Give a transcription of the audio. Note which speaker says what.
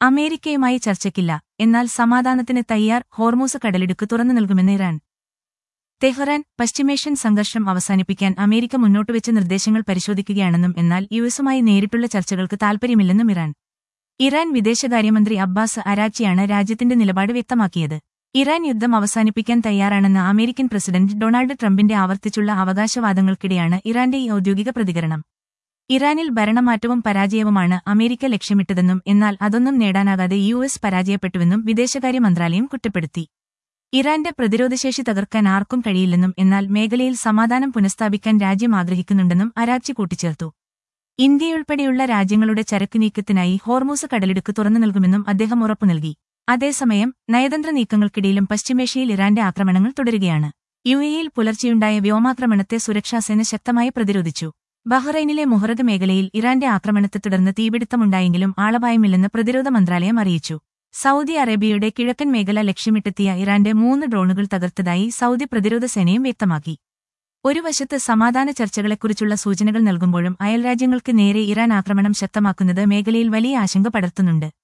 Speaker 1: അമേരിക്കയുമായി ചർച്ചയ്ക്കില്ല എന്നാൽ സമാധാനത്തിന് തയ്യാർ ഹോർമൂസ് കടലിടുക്ക് തുറന്നു നൽകുമെന്ന് ഇറാൻ തെഹ്റാൻ പശ്ചിമേഷ്യൻ സംഘർഷം അവസാനിപ്പിക്കാൻ അമേരിക്ക മുന്നോട്ടുവെച്ച നിർദ്ദേശങ്ങൾ പരിശോധിക്കുകയാണെന്നും എന്നാൽ യുഎസുമായി നേരിട്ടുള്ള ചർച്ചകൾക്ക് താൽപര്യമില്ലെന്നും ഇറാൻ ഇറാൻ വിദേശകാര്യമന്ത്രി അബ്ബാസ് അരാച്ചിയാണ് രാജ്യത്തിന്റെ നിലപാട് വ്യക്തമാക്കിയത് ഇറാൻ യുദ്ധം അവസാനിപ്പിക്കാൻ തയ്യാറാണെന്ന അമേരിക്കൻ പ്രസിഡന്റ് ഡൊണാൾഡ് ട്രംപിന്റെ ആവർത്തിച്ചുള്ള അവകാശവാദങ്ങൾക്കിടെയാണ് ഇറാന്റെ ഈ ഔദ്യോഗിക പ്രതികരണം ഇറാനിൽ ഭരണമാറ്റവും പരാജയവുമാണ് അമേരിക്ക ലക്ഷ്യമിട്ടതെന്നും എന്നാൽ അതൊന്നും നേടാനാകാതെ യു എസ് പരാജയപ്പെട്ടുവെന്നും വിദേശകാര്യ മന്ത്രാലയം കുറ്റപ്പെടുത്തി ഇറാന്റെ പ്രതിരോധശേഷി തകർക്കാൻ ആർക്കും കഴിയില്ലെന്നും എന്നാൽ മേഖലയിൽ സമാധാനം പുനഃസ്ഥാപിക്കാൻ രാജ്യം ആഗ്രഹിക്കുന്നുണ്ടെന്നും അരാച്ചി കൂട്ടിച്ചേർത്തു ഇന്ത്യയുൾപ്പെടെയുള്ള രാജ്യങ്ങളുടെ ചരക്ക് നീക്കത്തിനായി ഹോർമൂസ് കടലിടുക്ക് തുറന്നു നൽകുമെന്നും അദ്ദേഹം ഉറപ്പു നൽകി അതേസമയം നയതന്ത്ര നീക്കങ്ങൾക്കിടയിലും പശ്ചിമേഷ്യയിൽ ഇറാന്റെ ആക്രമണങ്ങൾ തുടരുകയാണ് യു എയിൽ പുലർച്ചെയുണ്ടായ വ്യോമാക്രമണത്തെ സുരക്ഷാസേന ശക്തമായി പ്രതിരോധിച്ചു ബഹ്റൈനിലെ മുഹറഗ് മേഖലയിൽ ഇറാന്റെ ആക്രമണത്തെ തുടർന്ന് തീപിടുത്തമുണ്ടായെങ്കിലും ആളപായമില്ലെന്ന് പ്രതിരോധ മന്ത്രാലയം അറിയിച്ചു സൗദി അറേബ്യയുടെ കിഴക്കൻ മേഖല ലക്ഷ്യമിട്ടെത്തിയ ഇറാന്റെ മൂന്ന് ഡ്രോണുകൾ തകർത്തതായി സൗദി പ്രതിരോധ സേനയും വ്യക്തമാക്കി ഒരു വശത്ത് സമാധാന ചർച്ചകളെക്കുറിച്ചുള്ള സൂചനകൾ നൽകുമ്പോഴും അയൽരാജ്യങ്ങൾക്ക് നേരെ ഇറാൻ ആക്രമണം ശക്തമാക്കുന്നത് മേഖലയിൽ വലിയ ആശങ്ക പടർത്തുന്നുണ്ട്